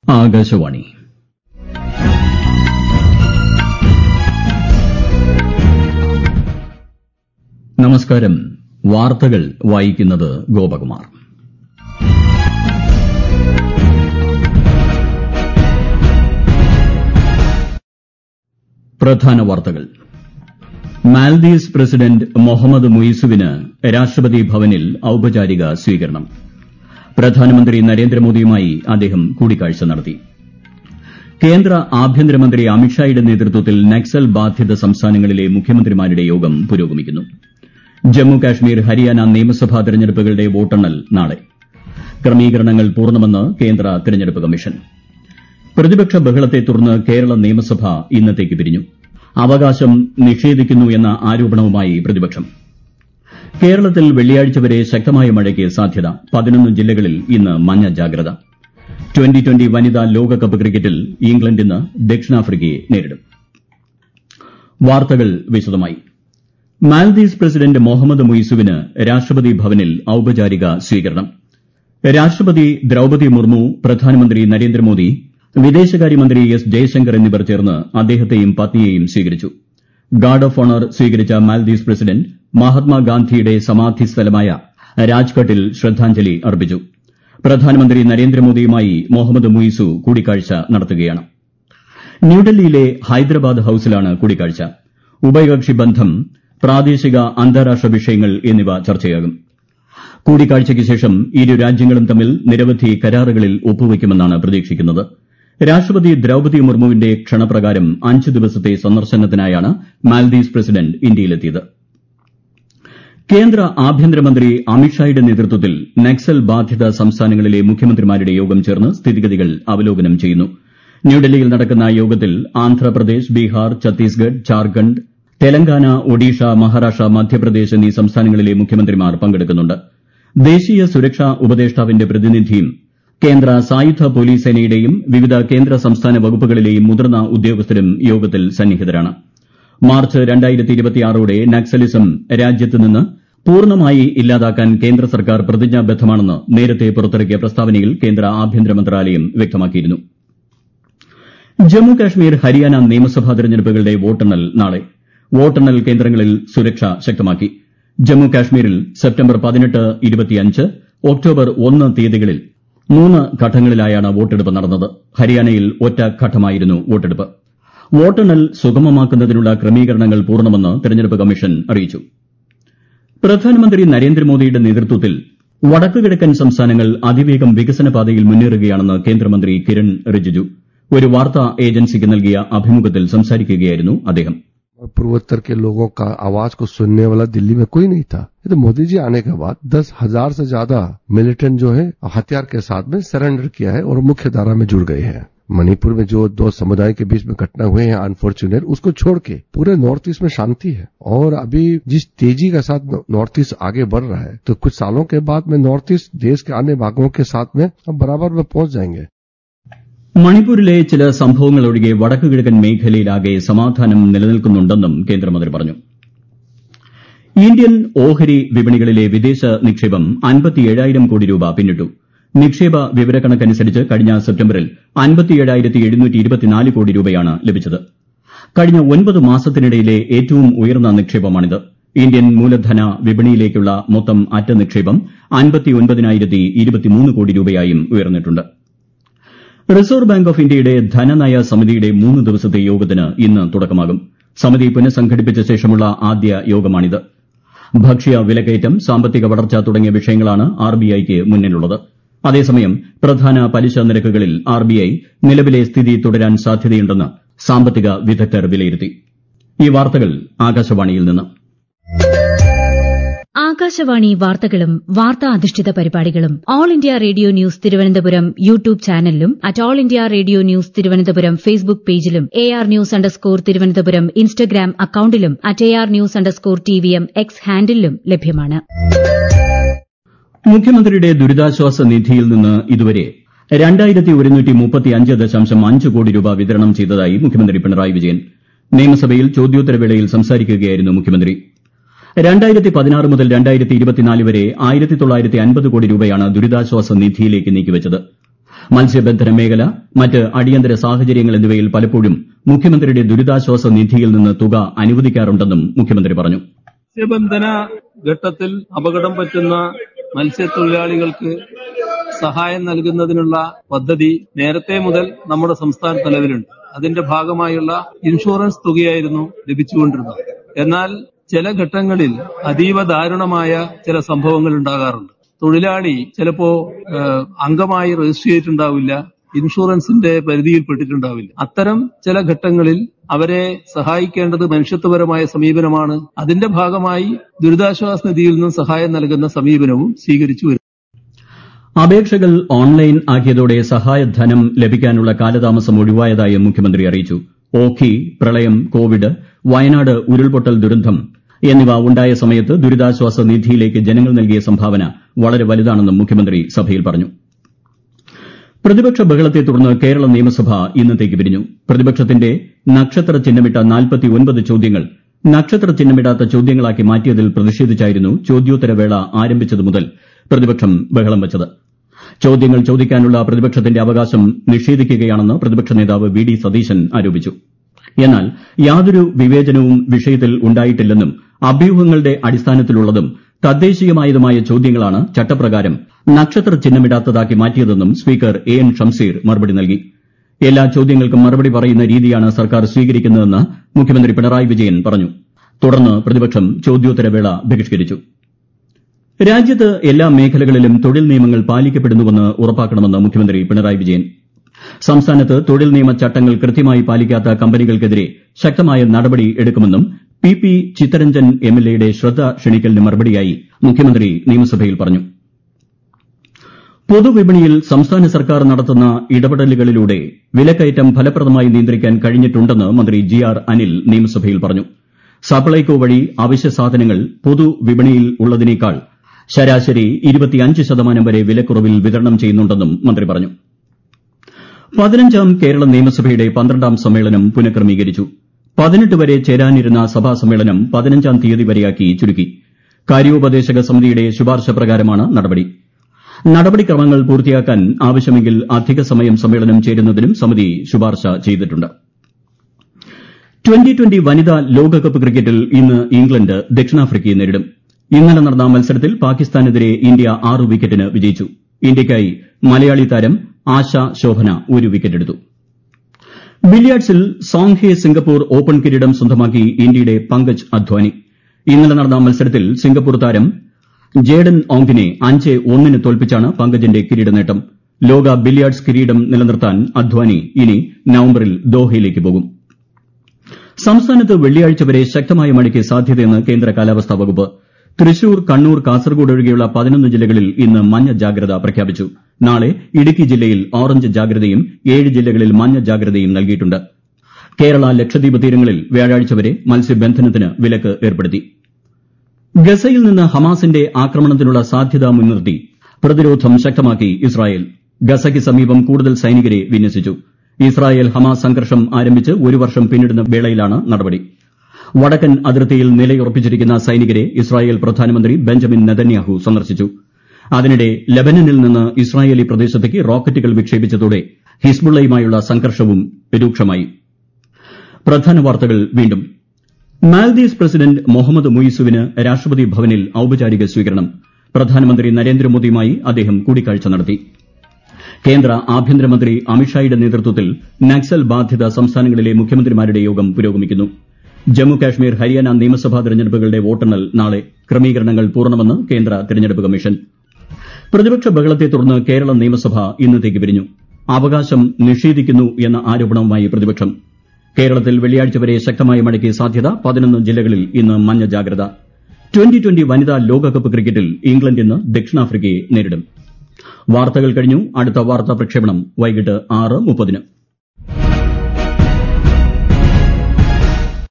ആകാശവാണി നമസ്കാരം വാർത്തകൾ വായിക്കുന്നത് ഗോപകുമാർ പ്രധാന വാർത്തകൾ മാൽദീവ്സ് പ്രസിഡന്റ് മൊഹമ്മദ് മുയിസുവിന് രാഷ്ട്രപതി ഭവനിൽ ഔപചാരിക സ്വീകരണം പ്രധാനമന്ത്രി നരേന്ദ്രമോദിയുമായി അദ്ദേഹം കൂടിക്കാഴ്ച നടത്തി കേന്ദ്ര ആഭ്യന്തരമന്ത്രി അമിത്ഷായുടെ നേതൃത്വത്തിൽ നക്സൽ ബാധിത സംസ്ഥാനങ്ങളിലെ മുഖ്യമന്ത്രിമാരുടെ യോഗം പുരോഗമിക്കുന്നു ജമ്മു കാശ്മീർ ഹരിയാന നിയമസഭാ തെരഞ്ഞെടുപ്പുകളുടെ വോട്ടെണ്ണൽ നാളെ ക്രമീകരണങ്ങൾ പൂർണ്ണമെന്ന് കേന്ദ്ര തെരഞ്ഞെടുപ്പ് കമ്മീഷൻ പ്രതിപക്ഷ ബഹളത്തെ തുടർന്ന് കേരള നിയമസഭ ഇന്നത്തേക്ക് പിരിഞ്ഞു അവകാശം നിഷേധിക്കുന്നു എന്ന ആരോപണവുമായി പ്രതിപക്ഷം കേരളത്തിൽ വെള്ളിയാഴ്ച വരെ ശക്തമായ മഴയ്ക്ക് സാധ്യത പതിനൊന്ന് ജില്ലകളിൽ ഇന്ന് മഞ്ഞ ജാഗ്രത ട്വന്റി ട്വന്റി വനിതാ ലോകകപ്പ് ക്രിക്കറ്റിൽ ഇംഗ്ലണ്ട് ഇന്ന് ദക്ഷിണാഫ്രിക്കയെ നേരിടും വാർത്തകൾ വിശദമായി മാൽദീവ്സ് പ്രസിഡന്റ് മൊഹമ്മദ് മുയിസുവിന് രാഷ്ട്രപതി ഭവനിൽ ഔപചാരിക സ്വീകരണം രാഷ്ട്രപതി ദ്രൌപതി മുർമു പ്രധാനമന്ത്രി നരേന്ദ്രമോദി വിദേശകാര്യമന്ത്രി എസ് ജയശങ്കർ എന്നിവർ ചേർന്ന് അദ്ദേഹത്തെയും പത്നിയെയും സ്വീകരിച്ചു ഗാർഡ് ഓഫ് ഓണർ സ്വീകരിച്ച മാൽദീവ്സ് പ്രസിഡന്റ് മഹാത്മാഗാന്ധിയുടെ സമാധി സ്ഥലമായ രാജ്ഘട്ടിൽ ശ്രദ്ധാഞ്ജലി അർപ്പിച്ചു പ്രധാനമന്ത്രി നരേന്ദ്രമോദിയുമായി മുഹമ്മദ് മുയിസു കൂടിക്കാഴ്ച നടത്തുകയാണ് ന്യൂഡൽഹിയിലെ ഹൈദരാബാദ് ഹൌസിലാണ് കൂടിക്കാഴ്ച ഉഭയകക്ഷി ബന്ധം പ്രാദേശിക അന്താരാഷ്ട്ര വിഷയങ്ങൾ എന്നിവ ചർച്ചയാകും കൂടിക്കാഴ്ചയ്ക്ക് ശേഷം ഇരു രാജ്യങ്ങളും തമ്മിൽ നിരവധി കരാറുകളിൽ ഒപ്പുവയ്ക്കുമെന്നാണ് പ്രതീക്ഷിക്കുന്നത് രാഷ്ട്രപതി ദ്രൌപതി മുർമുവിന്റെ ക്ഷണപ്രകാരം അഞ്ച് ദിവസത്തെ സന്ദർശനത്തിനായാണ് മാൽദീവ്സ് പ്രസിഡന്റ് ഇന്ത്യയിലെത്തിയത് കേന്ദ്ര ആഭ്യന്തരമന്ത്രി അമിത്ഷായുടെ നേതൃത്വത്തിൽ നക്സൽ ബാധിത സംസ്ഥാനങ്ങളിലെ മുഖ്യമന്ത്രിമാരുടെ യോഗം ചേർന്ന് സ്ഥിതിഗതികൾ അവലോകനം ചെയ്യുന്നു ന്യൂഡൽഹിയിൽ നടക്കുന്ന യോഗത്തിൽ ആന്ധ്രാപ്രദേശ് ബീഹാർ ഛത്തീസ്ഗഡ് ഝാർഖണ്ഡ് തെലങ്കാന ഒഡീഷ മഹാരാഷ്ട്ര മധ്യപ്രദേശ് എന്നീ സംസ്ഥാനങ്ങളിലെ മുഖ്യമന്ത്രിമാർ പങ്കെടുക്കുന്നുണ്ട് ദേശീയ സുരക്ഷാ ഉപദേഷ്ടാവിന്റെ പ്രതിനിധിയും കേന്ദ്ര സായുധ പോലീസ് സേനയുടെയും വിവിധ കേന്ദ്ര സംസ്ഥാന വകുപ്പുകളിലെയും മുതിർന്ന ഉദ്യോഗസ്ഥരും യോഗത്തിൽ സന്നിഹിതരാണ് മാർച്ച് ഓടെ നക്സലിസം രാജ്യത്ത് നിന്ന് പൂർണ്ണമായി ഇല്ലാതാക്കാൻ കേന്ദ്ര സർക്കാർ പ്രതിജ്ഞാബദ്ധമാണെന്ന് നേരത്തെ പുറത്തിറക്കിയ പ്രസ്താവനയിൽ കേന്ദ്ര ആഭ്യന്തര മന്ത്രാലയം വ്യക്തമാക്കിയിരുന്നു ജമ്മു കാശ്മീർ ഹരിയാന നിയമസഭാ തെരഞ്ഞെടുപ്പുകളുടെ വോട്ടെണ്ണൽ നാളെ വോട്ടെണ്ണൽ കേന്ദ്രങ്ങളിൽ സുരക്ഷ ശക്തമാക്കി ജമ്മു കാശ്മീരിൽ സെപ്റ്റംബർ ഒക്ടോബർ ഒന്ന് തീയതികളിൽ മൂന്ന് ഘട്ടങ്ങളിലായാണ് വോട്ടെടുപ്പ് നടന്നത് ഹരിയാനയിൽ ഒറ്റ ഘട്ടമായിരുന്നു വോട്ടെടുപ്പ് വോട്ടെണ്ണൽ സുഗമമാക്കുന്നതിനുള്ള ക്രമീകരണങ്ങൾ പൂർണ്ണമെന്ന് തെരഞ്ഞെടുപ്പ് കമ്മീഷൻ അറിയിച്ചു പ്രധാനമന്ത്രി നരേന്ദ്രമോദിയുടെ നേതൃത്വത്തിൽ വടക്കുകിഴക്കൻ സംസ്ഥാനങ്ങൾ അതിവേഗം വികസന പാതയിൽ മുന്നേറുകയാണെന്ന് കേന്ദ്രമന്ത്രി കിരൺ റിജിജു ഒരു വാർത്താ ഏജൻസിക്ക് നൽകിയ അഭിമുഖത്തിൽ സംസാരിക്കുകയായിരുന്നു അദ്ദേഹം पूर्वोत्तर के लोगों का आवाज को सुनने वाला दिल्ली में कोई नहीं था ये तो मोदी जी आने के बाद दस हजार से ज्यादा मिलिटेंट जो है हथियार के साथ में सरेंडर किया है और मुख्य धारा में जुड़ गए हैं मणिपुर में जो दो समुदाय के बीच में घटना हुए हैं अनफॉर्चुनेट उसको छोड़ के पूरे नॉर्थ ईस्ट में शांति है और अभी जिस तेजी के साथ नॉर्थ ईस्ट आगे बढ़ रहा है तो कुछ सालों के बाद में नॉर्थ ईस्ट देश के अन्य भागों के साथ में हम बराबर में पहुंच जाएंगे മണിപ്പൂരിലെ ചില സംഭവങ്ങൾ ഒഴികെ വടക്കുകിഴക്കൻ മേഖലയിലാകെ സമാധാനം നിലനിൽക്കുന്നുണ്ടെന്നും കേന്ദ്രമന്ത്രി പറഞ്ഞു ഇന്ത്യൻ ഓഹരി വിപണികളിലെ വിദേശ നിക്ഷേപം അൻപത്തിയേഴായിരം കോടി രൂപ പിന്നിട്ടു നിക്ഷേപ വിവരക്കണക്കനുസരിച്ച് കഴിഞ്ഞ സെപ്റ്റംബറിൽ കോടി രൂപയാണ് ലഭിച്ചത് കഴിഞ്ഞ ഒൻപത് മാസത്തിനിടയിലെ ഏറ്റവും ഉയർന്ന നിക്ഷേപമാണിത് ഇന്ത്യൻ മൂലധന വിപണിയിലേക്കുള്ള മൊത്തം അറ്റ നിക്ഷേപം കോടി രൂപയായും ഉയർന്നിട്ടുണ്ട് റിസർവ് ബാങ്ക് ഓഫ് ഇന്ത്യയുടെ ധനനയ സമിതിയുടെ മൂന്ന് ദിവസത്തെ യോഗത്തിന് ഇന്ന് തുടക്കമാകും സമിതി പുനഃസംഘടിപ്പിച്ച ശേഷമുള്ള ആദ്യ യോഗമാണിത് ഭക്ഷ്യ വിലക്കയറ്റം സാമ്പത്തിക വളർച്ച തുടങ്ങിയ വിഷയങ്ങളാണ് ആർബിഐക്ക് മുന്നിലുള്ളത് അതേസമയം പ്രധാന പലിശ നിരക്കുകളിൽ ആർബിഐ നിലവിലെ സ്ഥിതി തുടരാൻ സാധ്യതയുണ്ടെന്ന് സാമ്പത്തിക വിദഗ്ധർ വിലയിരുത്തി ഈ വാർത്തകൾ ആകാശവാണിയിൽ നിന്ന് ആകാശവാണി വാർത്തകളും വാർത്താ അധിഷ്ഠിത പരിപാടികളും all India radio news Thiruvananthapuram YouTube ചാനലിലും at all India radio news Thiruvananthapuram Facebook പേജിലും A R news underscore Thiruvananthapuram Instagram അക്കൌണ്ടിലും at A R news underscore T V M X ഹാൻഡിലും ലഭ്യമാണ് മുഖ്യമന്ത്രിയുടെ ദുരിതാശ്വാസ നിധിയിൽ നിന്ന് ഇതുവരെ രണ്ടായിരത്തി ഒരുന്നൂറ്റി മുപ്പത്തിയഞ്ച് ദശാംശം അഞ്ച് കോടി രൂപ വിതരണം ചെയ്തതായി മുഖ്യമന്ത്രി പിണറായി വിജയൻ നിയമസഭയിൽ ചോദ്യോത്തരവേളയിൽ സംസാരിക്കുകയായിരുന്നു മുഖ്യമന്ത്രി രണ്ടായിരത്തി പതിനാറ് മുതൽ രണ്ടായിരത്തി ഇരുപത്തിനാല് വരെ ആയിരത്തി തൊള്ളായിരത്തി അൻപത് കോടി രൂപയാണ് ദുരിതാശ്വാസ നിധിയിലേക്ക് നീക്കിവച്ചത് മത്സ്യബന്ധന മേഖല മറ്റ് അടിയന്തര സാഹചര്യങ്ങൾ എന്നിവയിൽ പലപ്പോഴും മുഖ്യമന്ത്രിയുടെ ദുരിതാശ്വാസ നിധിയിൽ നിന്ന് തുക അനുവദിക്കാറുണ്ടെന്നും മുഖ്യമന്ത്രി പറഞ്ഞു മത്സ്യബന്ധന ഘട്ടത്തിൽ അപകടം പറ്റുന്ന മത്സ്യത്തൊഴിലാളികൾക്ക് സഹായം നൽകുന്നതിനുള്ള പദ്ധതി നേരത്തെ മുതൽ നമ്മുടെ സംസ്ഥാന നിലവിലുണ്ട് അതിന്റെ ഭാഗമായുള്ള ഇൻഷുറൻസ് തുകയായിരുന്നു ലഭിച്ചുകൊണ്ടിരുന്നത് എന്നാൽ ചില ഘട്ടങ്ങളിൽ അതീവ ദാരുണമായ ചില സംഭവങ്ങൾ ഉണ്ടാകാറുണ്ട് തൊഴിലാളി ചിലപ്പോ ഏഹ്, അംഗമായി രജിസ്റ്റർ ചെയ്തിട്ടുണ്ടാവില്ല ഇൻഷുറൻസിന്റെ പരിധിയിൽപ്പെട്ടിട്ടുണ്ടാവില്ല അത്തരം ചില ഘട്ടങ്ങളിൽ അവരെ സഹായിക്കേണ്ടത് മനുഷ്യത്വപരമായ സമീപനമാണ് അതിന്റെ ഭാഗമായി ദുരിതാശ്വാസ നിധിയിൽ നിന്നും സഹായം നൽകുന്ന സമീപനവും സ്വീകരിച്ചു വരുന്നു അപേക്ഷകൾ ഓൺലൈൻ ആക്കിയതോടെ സഹായധനം ലഭിക്കാനുള്ള കാലതാമസം ഒഴിവായതായി മുഖ്യമന്ത്രി അറിയിച്ചു ഓഖി പ്രളയം കോവിഡ് വയനാട് ഉരുൾപൊട്ടൽ ദുരന്തം എന്നിവ ഉണ്ടായ സമയത്ത് ദുരിതാശ്വാസ നിധിയിലേക്ക് ജനങ്ങൾ നൽകിയ സംഭാവന വളരെ വലുതാണെന്നും മുഖ്യമന്ത്രി സഭയിൽ പറഞ്ഞു പ്രതിപക്ഷ ബഹളത്തെ തുടർന്ന് കേരള നിയമസഭ ഇന്നത്തേക്ക് പിരിഞ്ഞു പ്രതിപക്ഷത്തിന്റെ നക്ഷത്ര ചിഹ്നമിട്ട നാൽപ്പത്തിയൊൻപത് ചോദ്യങ്ങൾ നക്ഷത്ര ചിഹ്നമിടാത്ത ചോദ്യങ്ങളാക്കി മാറ്റിയതിൽ പ്രതിഷേധിച്ചായിരുന്നു ചോദ്യോത്തരവേള ആരംഭിച്ചതു മുതൽ പ്രതിപക്ഷം ബഹളം വച്ചത് ചോദ്യങ്ങൾ ചോദിക്കാനുള്ള പ്രതിപക്ഷത്തിന്റെ അവകാശം നിഷേധിക്കുകയാണെന്ന് പ്രതിപക്ഷ നേതാവ് വി ഡി സതീശൻ ആരോപിച്ചു എന്നാൽ യാതൊരു വിവേചനവും വിഷയത്തിൽ ഉണ്ടായിട്ടില്ലെന്നും അഭ്യൂഹങ്ങളുടെ അടിസ്ഥാനത്തിലുള്ളതും തദ്ദേശീയമായതുമായ ചോദ്യങ്ങളാണ് ചട്ടപ്രകാരം നക്ഷത്ര ചിഹ്നമിടാത്തതാക്കി മാറ്റിയതെന്നും സ്പീക്കർ എ എൻ ഷംസീർ മറുപടി നൽകി എല്ലാ ചോദ്യങ്ങൾക്കും മറുപടി പറയുന്ന രീതിയാണ് സർക്കാർ സ്വീകരിക്കുന്നതെന്ന് മുഖ്യമന്ത്രി പിണറായി വിജയൻ പറഞ്ഞു തുടർന്ന് പ്രതിപക്ഷം ചോദ്യോത്തരവേള ബഹിഷ്കരിച്ചു രാജ്യത്ത് എല്ലാ മേഖലകളിലും തൊഴിൽ നിയമങ്ങൾ പാലിക്കപ്പെടുന്നുവെന്ന് ഉറപ്പാക്കണമെന്ന് മുഖ്യമന്ത്രി പിണറായി വിജയൻ സംസ്ഥാനത്ത് തൊഴിൽ നിയമ ചട്ടങ്ങൾ കൃത്യമായി പാലിക്കാത്ത കമ്പനികൾക്കെതിരെ ശക്തമായ നടപടി എടുക്കുമെന്നും പി പി ചിത്തരഞ്ജൻ എംഎൽഎയുടെ ശ്രദ്ധ ക്ഷണിക്കലിന് മറുപടിയായി മുഖ്യമന്ത്രി നിയമസഭയിൽ പറഞ്ഞു പൊതുവിപണിയിൽ സംസ്ഥാന സർക്കാർ നടത്തുന്ന ഇടപെടലുകളിലൂടെ വിലക്കയറ്റം ഫലപ്രദമായി നിയന്ത്രിക്കാൻ കഴിഞ്ഞിട്ടുണ്ടെന്ന് മന്ത്രി ജി ആർ അനിൽ നിയമസഭയിൽ പറഞ്ഞു സപ്ലൈകോ വഴി അവശ്യ സാധനങ്ങൾ പൊതുവിപണിയിൽ ഉള്ളതിനേക്കാൾ ശരാശരി ഇരുപത്തിയഞ്ച് ശതമാനം വരെ വിലക്കുറവിൽ വിതരണം ചെയ്യുന്നുണ്ടെന്നും മന്ത്രി പറഞ്ഞു പതിനഞ്ചാം കേരള നിയമസഭയുടെ പന്ത്രണ്ടാം സമ്മേളനം പുനഃക്രമീകരിച്ചു പതിനെട്ട് വരെ ചേരാനിരുന്ന സഭാ സമ്മേളനം പതിനഞ്ചാം തീയതി വരെയാക്കി ചുരുക്കി കാര്യോപദേശക സമിതിയുടെ ശുപാർശ പ്രകാരമാണ് നടപടി നടപടിക്രമങ്ങൾ പൂർത്തിയാക്കാൻ ആവശ്യമെങ്കിൽ അധിക സമയം സമ്മേളനം ചേരുന്നതിനും സമിതി ശുപാർശ ചെയ്തിട്ടുണ്ട് ട്വന്റി ട്വന്റി വനിതാ ലോകകപ്പ് ക്രിക്കറ്റിൽ ഇന്ന് ഇംഗ്ലണ്ട് ദക്ഷിണാഫ്രിക്കയെ നേരിടും ഇന്നലെ നടന്ന മത്സരത്തിൽ പാകിസ്ഥാനെതിരെ ഇന്ത്യ ആറ് വിക്കറ്റിന് വിജയിച്ചു ഇന്ത്യയ്ക്കായി മലയാളി താരം ആശ ശോഭന ഒരു വിക്കറ്റെടുത്തു ബില്യാർഡ്സിൽ സോങ്ഹെ സിംഗപ്പൂർ ഓപ്പൺ കിരീടം സ്വന്തമാക്കി ഇന്ത്യയുടെ പങ്കജ് അദ്വാനി ഇന്നലെ നടന്ന മത്സരത്തിൽ സിംഗപ്പൂർ താരം ജേഡൻ ഓങ്ങിനെ അഞ്ച് ഒന്നിന് തോൽപ്പിച്ചാണ് പങ്കജിന്റെ കിരീട നേട്ടം ലോക ബില്യാർഡ്സ് കിരീടം നിലനിർത്താൻ അദ്വാനി ഇനി നവംബറിൽ ദോഹയിലേക്ക് പോകും സംസ്ഥാനത്ത് വെള്ളിയാഴ്ച വരെ ശക്തമായ മഴയ്ക്ക് സാധ്യതയെന്ന് കേന്ദ്ര കാലാവസ്ഥാ വകുപ്പ് തൃശൂർ കണ്ണൂർ കാസർഗോഡ് ഒഴികെയുള്ള പതിനൊന്ന് ജില്ലകളിൽ ഇന്ന് മഞ്ഞ ജാഗ്രത പ്രഖ്യാപിച്ചു നാളെ ഇടുക്കി ജില്ലയിൽ ഓറഞ്ച് ജാഗ്രതയും ഏഴ് ജില്ലകളിൽ മഞ്ഞ ജാഗ്രതയും നൽകിയിട്ടുണ്ട് കേരള ലക്ഷദ്വീപ് തീരങ്ങളിൽ വ്യാഴാഴ്ച വരെ മത്സ്യബന്ധനത്തിന് വിലക്ക് ഏർപ്പെടുത്തി ഗസയിൽ നിന്ന് ഹമാസിന്റെ ആക്രമണത്തിനുള്ള സാധ്യത മുൻനിർത്തി പ്രതിരോധം ശക്തമാക്കി ഇസ്രായേൽ ഗസയ്ക്ക് സമീപം കൂടുതൽ സൈനികരെ വിന്യസിച്ചു ഇസ്രായേൽ ഹമാസ് സംഘർഷം ആരംഭിച്ച് ഒരു വർഷം പിന്നിടുന്ന വേളയിലാണ് നടപടി വടക്കൻ അതിർത്തിയിൽ നിലയുറപ്പിച്ചിരിക്കുന്ന സൈനികരെ ഇസ്രായേൽ പ്രധാനമന്ത്രി ബെഞ്ചമിൻ നെതന്യാഹു സന്ദർശിച്ചു അതിനിടെ ലബനനിൽ നിന്ന് ഇസ്രായേലി പ്രദേശത്തേക്ക് റോക്കറ്റുകൾ വിക്ഷേപിച്ചതോടെ ഹിസ്ബുള്ളയുമായുള്ള സംഘർഷവും രൂക്ഷമായി പ്രധാന വാർത്തകൾ വീണ്ടും മാൽദീവ്സ് പ്രസിഡന്റ് മുഹമ്മദ് മുയിസുവിന് രാഷ്ട്രപതി ഭവനിൽ ഔപചാരിക സ്വീകരണം പ്രധാനമന്ത്രി നരേന്ദ്രമോദിയുമായി അദ്ദേഹം കൂടിക്കാഴ്ച നടത്തി കേന്ദ്ര ആഭ്യന്തരമന്ത്രി അമിത്ഷായുടെ നേതൃത്വത്തിൽ നക്സൽ ബാധിത സംസ്ഥാനങ്ങളിലെ മുഖ്യമന്ത്രിമാരുടെ യോഗം പുരോഗമിക്കുന്നു ജമ്മു കാശ്മീർ ഹരിയാന നിയമസഭാ തെരഞ്ഞെടുപ്പുകളുടെ വോട്ടെണ്ണൽ നാളെ ക്രമീകരണങ്ങൾ പൂർണ്ണമെന്ന് കേന്ദ്ര തെരഞ്ഞെടുപ്പ് കമ്മീഷൻ പ്രതിപക്ഷ ബഹളത്തെ തുടർന്ന് കേരള നിയമസഭ ഇന്നത്തേക്ക് പിരിഞ്ഞു അവകാശം നിഷേധിക്കുന്നു എന്ന ആരോപണവുമായി പ്രതിപക്ഷം കേരളത്തിൽ വെള്ളിയാഴ്ച വരെ ശക്തമായ മഴയ്ക്ക് സാധ്യത പതിനൊന്ന് ജില്ലകളിൽ ഇന്ന് മഞ്ഞ ജാഗ്രത ട്വന്റി ട്വന്റി വനിതാ ലോകകപ്പ് ക്രിക്കറ്റിൽ ഇംഗ്ലണ്ട് ഇന്ന് ദക്ഷിണാഫ്രിക്കയെ നേരിടും വാർത്തകൾ കഴിഞ്ഞു അടുത്ത വാർത്താ പ്രക്ഷേപണം വൈകിട്ട് ആറ് മുപ്പതിന്